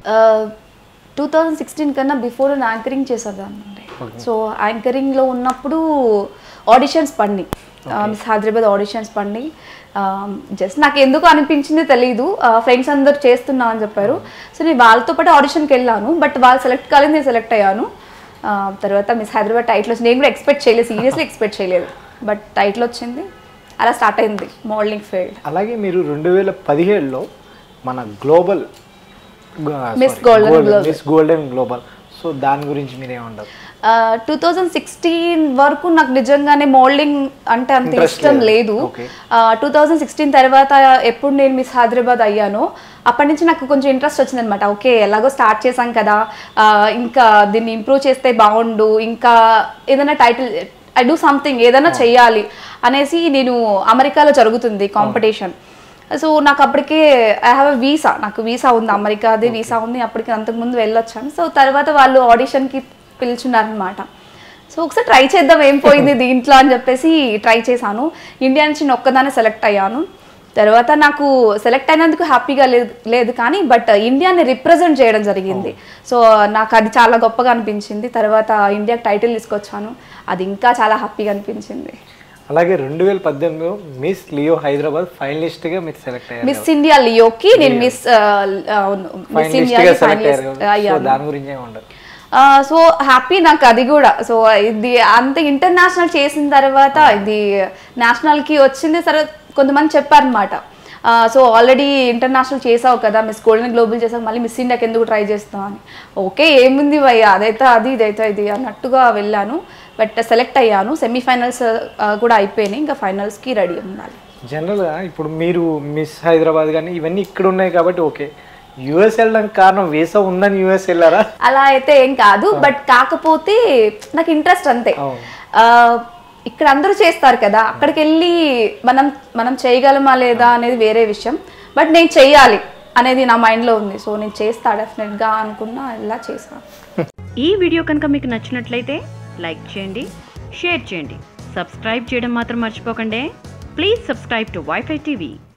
Two thousand sixteen కన్నా before నేను anchoring చేసేదాన్ని సో యాంకరింగ్లో ఉన్నప్పుడు ఆడిషన్స్ పడినాయి మిస్ హైదరాబాద్ ఆడిషన్స్ పడినాయి జస్ట్ నాకు ఎందుకు అనిపించింది తెలియదు ఫ్రెండ్స్ అందరు చేస్తున్నా అని చెప్పారు సో నేను వాళ్ళతో పాటు ఆడిషన్కి వెళ్ళాను బట్ వాళ్ళు సెలెక్ట్ కాలేదు నేను సెలెక్ట్ అయ్యాను ఆ, తర్వాత మిస్ హైదరాబాద్ టైటిల్ వచ్చింది నేను కూడా ఎక్స్పెక్ట్ చేయలేదు సీరియస్లీ ఎక్స్పెక్ట్ చేయలేదు బట్ టైటిల్ వచ్చింది అలా స్టార్ట్ అయింది మోడలింగ్ ఫీల్డ్ అలాగే మీరు రెండు వేల పదిహేడులో మన global Miss Golden Global. Miss golden global so దాని గురించి మీరేమంటారు టూ థౌజండ్ సిక్స్టీన్ వరకు నాకు నిజంగానే మోడలింగ్ అంటే అంత Interest ఇష్టం లేదు. లేదు Okay. టూ థౌజండ్ సిక్స్టీన్ తర్వాత ఎప్పుడు నేను మిస్ హైదరాబాద్ అయ్యానో అప్పటి నుంచి నాకు కొంచెం ఇంట్రెస్ట్ వచ్చిందనమాట ఓకే ఎలాగో స్టార్ట్ చేశాం కదా ఆ, ఇంకా దీన్ని ఇంప్రూవ్ చేస్తే బాగుండు ఇంకా ఏదైనా టైటిల్ ఐ డూ సంథింగ్ ఏదైనా చెయ్యాలి అనేసి నేను అమెరికాలో జరుగుతుంది కాంపిటీషన్ సో నాకు అప్పటికే ఐ హ్యావ్ ఎ వీసా నాకు వీసా ఉంది అమెరికాది వీసా ఉంది అప్పటికి అంతకుముందు వెళ్ళొచ్చాను సో తర్వాత వాళ్ళు ఆడిషన్కి పిలుచున్నారనమాట సో ఒకసారి ట్రై చేద్దాం ఏం పోయింది దీంట్లో అని చెప్పేసి ట్రై చేశాను ఇండియా నుంచి నేను ఒక్కదానే సెలెక్ట్ అయ్యాను తర్వాత నాకు సెలెక్ట్ అయినందుకు హ్యాపీగా లేదు లేదు కానీ బట్ ఇండియాని రిప్రజెంట్ చేయడం జరిగింది సో నాకు అది చాలా గొప్పగా అనిపించింది తర్వాత ఇండియాకి టైటిల్ తీసుకొచ్చాను అది ఇంకా చాలా హ్యాపీగా అనిపించింది అలాగే రెండు వేల పద్దెనిమిదిలో మిస్ లియో హైదరాబాద్ ఫైనలిస్ట్గా మీరు సెలెక్ట్ అయ్యారు మిస్ ఇండియా లియోకి నేను మిస్ మిస్ ఇండియా ఫైనలిస్ట్గా సెలెక్ట్ అయ్యారు సో దాని గురించి ఏమంటారు సో హ్యాపీ నాకు అది కూడా సో ఇది అంత ఇంటర్నేషనల్ చేసిన తర్వాత ఇది నేషనల్కి వచ్చింది సరే కొంతమంది చెప్పారనమాట సో ఆల్రెడీ ఇంటర్నేషనల్ చేసావు కదా మిస్ గోల్డెన్ గ్లోబల్ చేసావు మళ్ళీ మిస్ ఇండియాకి ఎందుకు ట్రై చేస్తావు అని ఓకే ఏముంది భయ్య అదైతే అది ఇదైతే ఇది అన్నట్టుగా వెళ్ళాను బట్ సెలెక్ట్ అయ్యాను సెమీఫైనల్స్ కూడా అయిపోయినాయి ఇంకా ఫైనల్స్కి రెడీ ఉండాలి జనరల్గా ఇప్పుడు మీరు మిస్ హైదరాబాద్ కానీ ఇవన్నీ ఇక్కడ ఉన్నాయి కాబట్టి ఓకే యూఎస్ వెళ్ళడానికి కారణం వీసా ఉందని యూఎస్ వెళ్ళారా అలా అయితే ఏం కాదు బట్ కాకపోతే నాకు ఇంట్రెస్ట్ అంతే అవును. ఆ, ఇక్కడ అందరూ చేస్తారు కదా అక్కడికి వెళ్ళి మనం మనం చేయగలమా లేదా అనేది వేరే విషయం బట్ నేను చెయ్యాలి అనేది నా మైండ్లో ఉంది సో నేను చేస్తా డెఫినెట్గా అనుకున్నా ఇలా చేస్తాను ఈ వీడియో కనుక మీకు నచ్చినట్లయితే లైక్ చేయండి షేర్ చేయండి సబ్స్క్రైబ్ చేయడం మాత్రం మర్చిపోకండి please subscribe to wifi TV